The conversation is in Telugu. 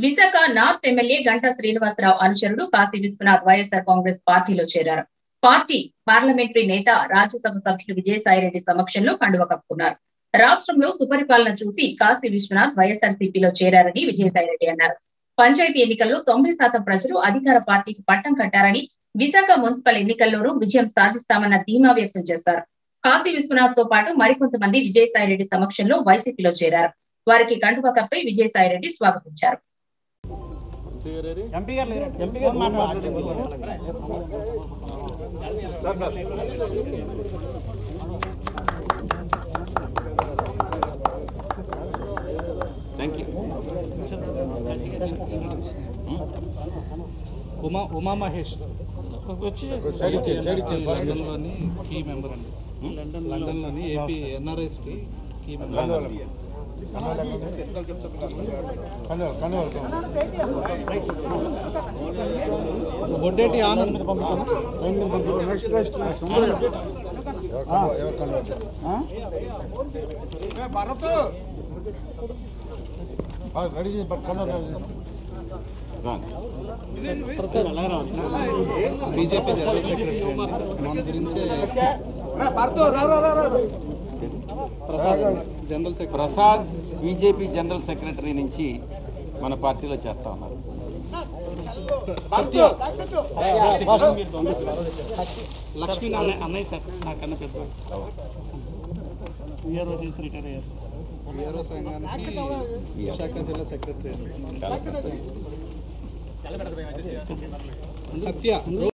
విశాఖ నార్త్ ఎమ్మెల్యే గంటా శ్రీనివాసరావు అనుచరుడు కాశీ విశ్వనాథ్ వైఎస్ఆర్ కాంగ్రెస్ పార్టీలో చేరారు పార్టీ పార్లమెంటరీ నేత రాజ్యసభ సభ్యులు విజయసాయిరెడ్డి సమక్షంలో కండువ కప్పుకున్నారు రాష్ట్రంలో సుపరిపాలన చూసి కాశీ విశ్వనాథ్ వైఎస్ఆర్ సిపిలో చేరారని విజయసాయిరెడ్డి అన్నారు పంచాయతీ ఎన్నికల్లో తొంభై శాతం ప్రజలు అధికార పార్టీకి పట్టం కట్టారని విశాఖ మున్సిపల్ ఎన్నికల్లోనూ విజయం సాధిస్తామన్న ధీమా వ్యక్తం చేశారు కాశీ విశ్వనాథ్ తో పాటు మరికొంతమంది విజయసాయిరెడ్డి సమక్షంలో వైసీపీలో చేరారు వారికి కండువ కప్పై విజయసాయిరెడ్డి స్వాగతించారు ఎంపీ గారు లేరు ఎంపీ గారు మాట్లాడారు థ్యాంక్ యూ ఉమా ఉమా మహేష్ లండన్లోని కీ మెంబర్ అండి లండన్లోని ఏపీ ఎన్ఆర్ఎస్కి key member Boddeti Anand next next తొందరగా రెడీ బీజేపీ జనరల్ సెక్రటరీ అండి మన గురించే Prasad general secretary Prasad BJP general secretary నుంచి మన పార్టీలో చేస్తా ఉన్నారు సత్య లక్ష్మీనారాయణ అన్నయ్య సార్ నాకన్నా పెద్ద ఇయర్ చేసి రిటైర్ అయ్యారు సార్ వీర సంఘానికి విశాఖ జిల్లా సెక్రటరీ చాలా సంతోషం. సత్య